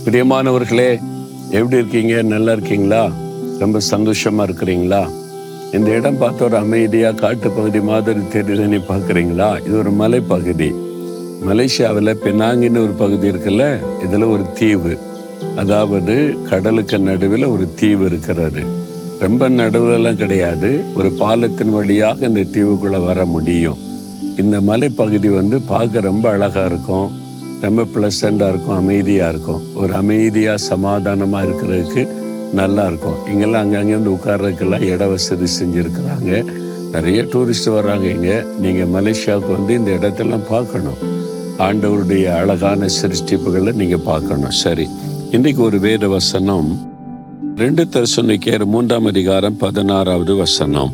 பிரியமானவர்களே எப்படி இருக்கீங்க நல்லா இருக்கீங்களா ரொம்ப சந்தோஷமா இருக்கிறீங்களா இந்த இடம் பார்த்த ஒரு அமைதியா காட்டு பகுதி மாதிரி தெரியுதுன்னு பார்க்குறீங்களா இது ஒரு மலைப்பகுதி மலேசியாவில் பெனாங்கின்னு ஒரு பகுதி இருக்குல்ல இதுல ஒரு தீவு அதாவது கடலுக்கு நடுவில் ஒரு தீவு இருக்கிறது ரொம்ப நடுவுலலாம் கிடையாது ஒரு பாலத்தின் வழியாக இந்த தீவுக்குள்ள வர முடியும் இந்த மலைப்பகுதி வந்து பார்க்க ரொம்ப அழகா இருக்கும் ரொம்ப ப்ளசண்டாக இருக்கும் அமைதியாக இருக்கும் ஒரு அமைதியாக சமாதானமாக இருக்கிறதுக்கு நல்லா இருக்கும் இங்கெல்லாம் அங்கங்கே வந்து உட்கார்றதுக்கெல்லாம் இட வசதி செஞ்சுருக்கிறாங்க நிறைய டூரிஸ்ட் வர்றாங்க இங்கே நீங்கள் மலேசியாவுக்கு வந்து இந்த இடத்தெல்லாம் பார்க்கணும் ஆண்டவருடைய அழகான சிருஷ்டிப்புகளை நீங்கள் பார்க்கணும் சரி இன்றைக்கு ஒரு வேத வசனம் ரெண்டு தரிசனிக்கேர் மூன்றாம் அதிகாரம் பதினாறாவது வசனம்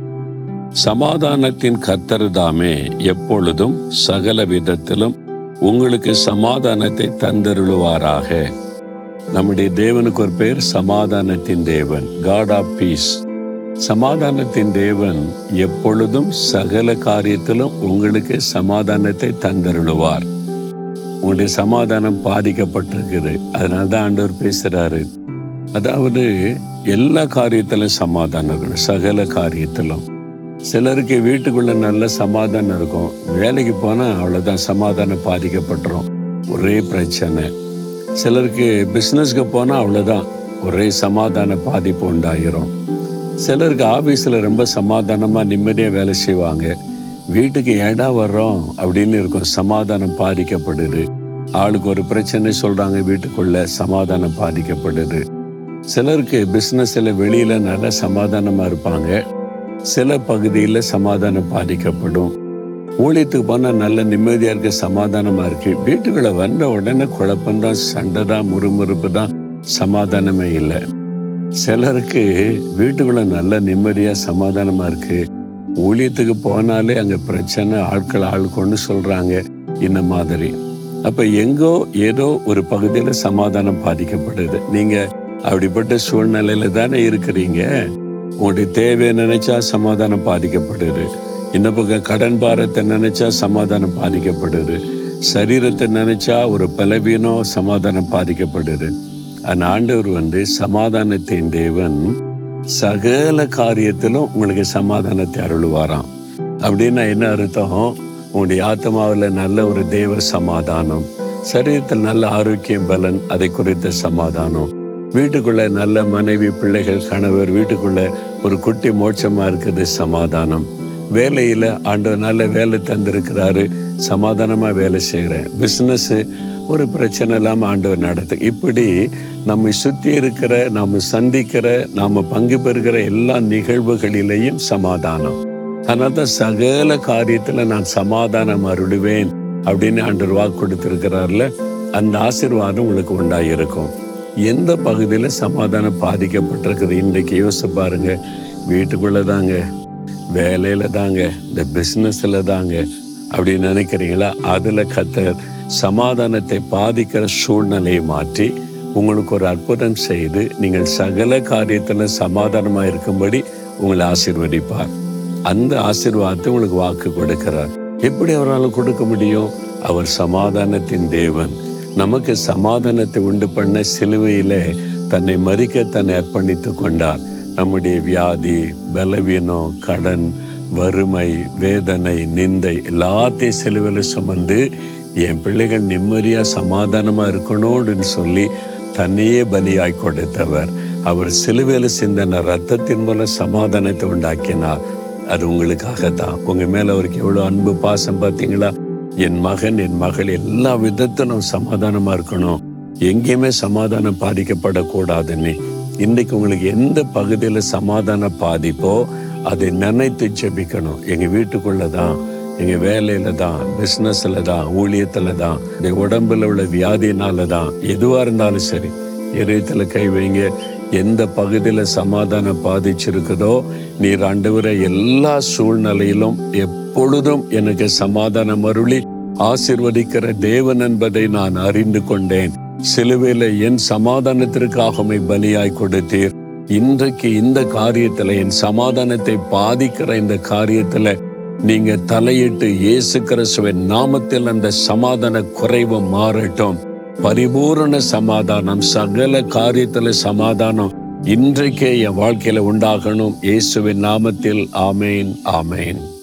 சமாதானத்தின் கர்த்தர் தாமே எப்பொழுதும் சகல விதத்திலும் உங்களுக்கு சமாதானத்தை தந்தருளுவாராக நம்முடைய தேவனுக்கு ஒரு பேர் சமாதானத்தின் தேவன் காட் ஆஃப் பீஸ் சமாதானத்தின் தேவன் எப்பொழுதும் சகல காரியத்திலும் உங்களுக்கு சமாதானத்தை தந்தருளுவார் உங்களுடைய சமாதானம் பாதிக்கப்பட்டிருக்குது அதனால தான் ஆண்டவர் பேசுறாரு அதாவது எல்லா காரியத்திலும் சமாதானம் இருக்கணும் சகல காரியத்திலும் சிலருக்கு வீட்டுக்குள்ள நல்ல சமாதானம் இருக்கும் வேலைக்கு போனா அவ்வளவுதான் சமாதானம் பாதிக்கப்பட்டுரும் ஒரே பிரச்சனை சிலருக்கு பிஸ்னஸ்க்கு போனா அவ்வளவுதான் ஒரே சமாதான பாதிப்பு உண்டாயிரும் சிலருக்கு ஆபீஸ்ல ரொம்ப சமாதானமா நிம்மதியா வேலை செய்வாங்க வீட்டுக்கு ஏடா வர்றோம் அப்படின்னு இருக்கும் சமாதானம் பாதிக்கப்படுது ஆளுக்கு ஒரு பிரச்சனை சொல்றாங்க வீட்டுக்குள்ள சமாதானம் பாதிக்கப்படுது சிலருக்கு பிஸ்னஸ்ல வெளியில நல்ல சமாதானமா இருப்பாங்க சில பகுதியில் சமாதானம் பாதிக்கப்படும் ஊழியத்துக்கு போனால் நல்ல நிம்மதியாக இருக்க சமாதானமாக இருக்கு வீட்டுக்குள்ள வந்த உடனே குழப்பம்தான் சண்டை தான் முறுமுறுப்பு தான் சமாதானமே இல்லை சிலருக்கு வீட்டுக்குள்ள நல்ல நிம்மதியாக சமாதானமாக இருக்கு ஊழியத்துக்கு போனாலே அங்கே பிரச்சனை ஆட்கள் ஆளுக்கொண்டு சொல்கிறாங்க இந்த மாதிரி அப்போ எங்கோ ஏதோ ஒரு பகுதியில் சமாதானம் பாதிக்கப்படுது நீங்கள் அப்படிப்பட்ட சூழ்நிலையில தானே இருக்கிறீங்க உங்களுடைய தேவையை நினைச்சா சமாதானம் பாதிக்கப்படுது இந்த பக்கம் கடன் பாரத்தை நினைச்சா சமாதானம் பாதிக்கப்படுது சரீரத்தை நினைச்சா ஒரு பலவீனம் சமாதானம் பாதிக்கப்படுது அந்த ஆண்டவர் வந்து சமாதானத்தின் தேவன் சகல காரியத்திலும் உங்களுக்கு சமாதானத்தை அருளுவாராம் அப்படின்னா என்ன அர்த்தம் உங்களுடைய ஆத்மாவில் நல்ல ஒரு தேவ சமாதானம் சரீரத்தில் நல்ல ஆரோக்கியம் பலன் அதை குறித்த சமாதானம் வீட்டுக்குள்ள நல்ல மனைவி பிள்ளைகள் கணவர் வீட்டுக்குள்ள ஒரு குட்டி மோட்சமா இருக்குது சமாதானம் வேலையில ஆண்டவர் நல்ல வேலை தந்திருக்கிறாரு சமாதானமா வேலை செய்கிறேன் பிஸ்னஸ் ஒரு பிரச்சனை இல்லாம ஆண்டவர் நடத்து இப்படி நம்மை சுத்தி இருக்கிற நாம சந்திக்கிற நாம பங்கு பெறுகிற எல்லா நிகழ்வுகளிலேயும் சமாதானம் அதனால தான் சகல காரியத்துல நான் சமாதானம் அருளுவேன் அப்படின்னு ஆண்டவர் வாக்கு கொடுத்திருக்கிறார்ல அந்த ஆசீர்வாதம் உங்களுக்கு உண்டாயிருக்கும் எந்த பகுதியில் சமாதானம் பாதிக்கப்பட்டிருக்குது இன்றைக்கு யோசிச்சு பாருங்க வீட்டுக்குள்ள தாங்க வேலையில தாங்க இந்த பிஸ்னஸ்ல தாங்க அப்படின்னு நினைக்கிறீங்களா அதுல கத்தர் சமாதானத்தை பாதிக்கிற சூழ்நிலையை மாற்றி உங்களுக்கு ஒரு அற்புதம் செய்து நீங்கள் சகல காரியத்துல சமாதானமா இருக்கும்படி உங்களை ஆசீர்வதிப்பார் அந்த ஆசீர்வாதத்தை உங்களுக்கு வாக்கு கொடுக்கிறார் எப்படி அவரால் கொடுக்க முடியும் அவர் சமாதானத்தின் தேவன் நமக்கு சமாதானத்தை உண்டு பண்ண சிலுவையிலே தன்னை மறிக்க தன்னை அர்ப்பணித்து கொண்டார் நம்முடைய வியாதி பலவீனம் கடன் வறுமை வேதனை நிந்தை எல்லாத்தையும் சிலுவையில் சுமந்து என் பிள்ளைகள் நிம்மதியா சமாதானமா இருக்கணும்னு சொல்லி தன்னையே பலியாய் கொடுத்தவர் அவர் சிலுவையில் சிந்தின ரத்தத்தின் மூலம் சமாதானத்தை உண்டாக்கினார் அது உங்களுக்காகத்தான் உங்க மேல அவருக்கு எவ்வளவு அன்பு பாசம் பார்த்தீங்களா என் மகன் என் மகள் எல்லா விதத்திலும் சமாதானமா இருக்கணும் எங்கேயுமே சமாதானம் பாதிக்கப்படக்கூடாதுன்னு இன்னைக்கு உங்களுக்கு எந்த பகுதியில சமாதான பாதிப்போ அதை நினைத்து ஜெபிக்கணும் எங்க வீட்டுக்குள்ள தான் எங்க வேலையில தான் பிசினஸ்ல தான் ஊழியத்துல தான் இந்த உடம்புல உள்ள வியாதினால தான் எதுவா இருந்தாலும் சரி இதயத்துல கை வைங்க எந்த பகுதியில சமாதானம் பாதிச்சிருக்குதோ நீர் ஆண்டவரை எல்லா சூழ்நிலையிலும் எப்பொழுதும் எனக்கு சமாதானம் அருளி ஆசிர்வதிக்கிற தேவன் என்பதை நான் அறிந்து கொண்டேன் சிலுவையில என் சமாதானத்திற்காக உம்மை பலியாய் கொடுத்தீர் இன்றைக்கு இந்த காரியத்துல என் சமாதானத்தை பாதிக்கிற இந்த காரியத்துல நீங்க தலையிட்டு இயேசு கிறிஸ்துவின் நாமத்தில் அந்த சமாதான குறைவு மாறட்டும் பரிபூரண சமாதானம் சகல காரியத்துல சமாதானம் இன்றைக்கே என் வாழ்க்கையில உண்டாகணும் இயேசுவின் நாமத்தில் ஆமேன் ஆமேன்